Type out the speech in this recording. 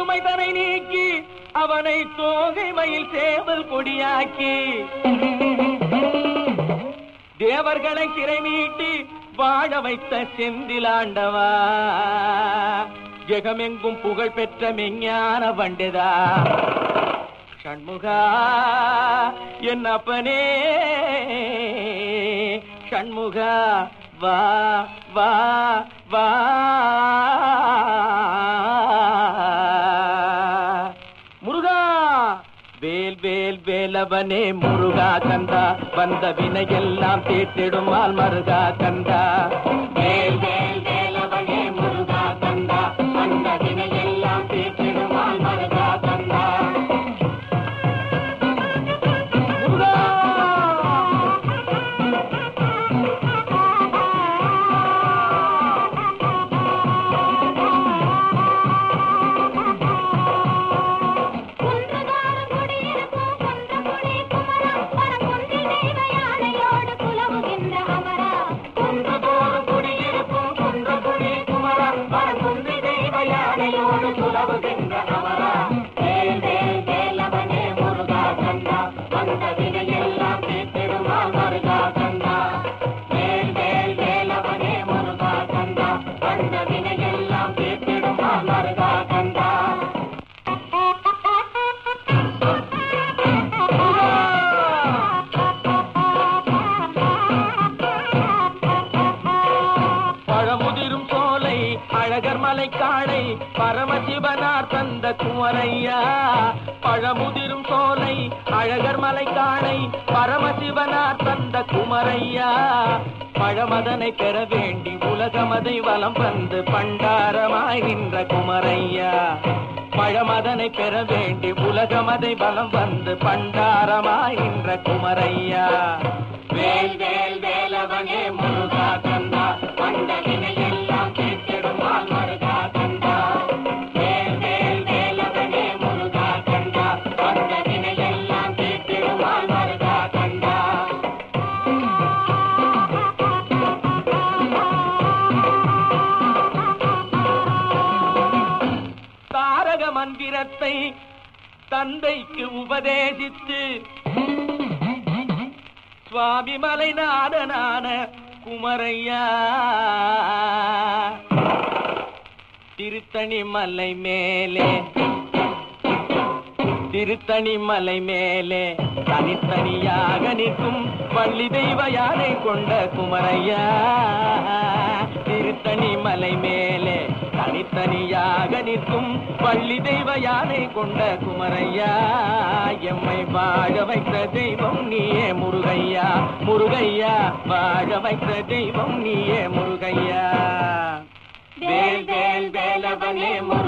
சுமை தனை நீக்கி அவனை தோகை மயில் சேவல் கொடியாக்கி தேவர்களை சிறை மீட்டி வாழ வைத்த செந்திலாண்டவா ஜெகமெங்கும் புகழ் பெற்ற மெஞ்ஞான பண்டிதா ஷண்முகா என் அப்பனே ஷண்முகா வா வா வா முருகா வேல் வேல் வேலவனே முருகா கந்தா வந்த வினையெல்லாம் தீர்த்திடுமால் மருகா கந்தா வேல் வேல் வேலவனே முருகா கந்தா வந்த வினையெல்லாம் தீர்த்திடுமால் மருகா கந்தா முருகா குன்றதோறும் குடியிருக்கும் குன்றக்குடி குமரா, பரங்குன்றில் தெய்வ யானையோடு குலவுகின்ற அமரா. குன்றதோறும் குடியிருக்கும் குன்றக்குடி குமரா, பரங்குன்றி தெய்வ யானையோடு குலவுகின்ற அமரா. வேல் வேல் வேலவனே முருகா கந்தா, வந்த வினையெல்லாம் தீர்த்திடுமால் மருகா கந்தா. வேல் வேல் வேலவனே முருகா கந்தா, வந்த வினையெல்லாம் தீர்த்திடுமால் மருகா கந்தா. பழமுதிரும் சோலை அழகர் மலை காளை பரமசிவனார் தந்த குமரையா பழமுதிரும் சோலை அழகர் மலை காளை பரமசிவனார் தந்த குமரையா பழமதனை பெற வேண்டி உலகமதை வலம் வந்து பண்டாரமாய் நின்ற குமரையா பழமதனை பெற வேண்டி உலகமதை வலம் வந்து பண்டாரமாய் நின்ற குமரையா வேல் வேல் வேலவனே முருகா கந்தா வந்த வினையெல்லாம் கேட்டிடுமால் மருகா கந்தா வேல் வேல் வேலவனே முருகா கந்தா வந்த வினையெல்லாம் கேட்டிடுமால் மருகா கந்தா தாரக மந்திரத்தை தந்தைக்கு உபதேசித்து சுவாமி மலைநாதனான குமரையா திருத்தணி மலை மேலே திருத்தணி மலை மேலே தனித்தனியாக நிற்கும் பள்ளி தெய்வ யானை கொண்ட குமரையா திருத்தணி மலை மேலே தனித்தனியாக நிற்கும் பள்ளி தெய்வ யானை கொண்ட குமரையா எம்மை வாழ வைத்த தெய்வம் நீயே முருகையா முருகையா வாழ வைத்த தெய்வம் நீயே முருகையா வேல் வேல் வேலவனே முருகையா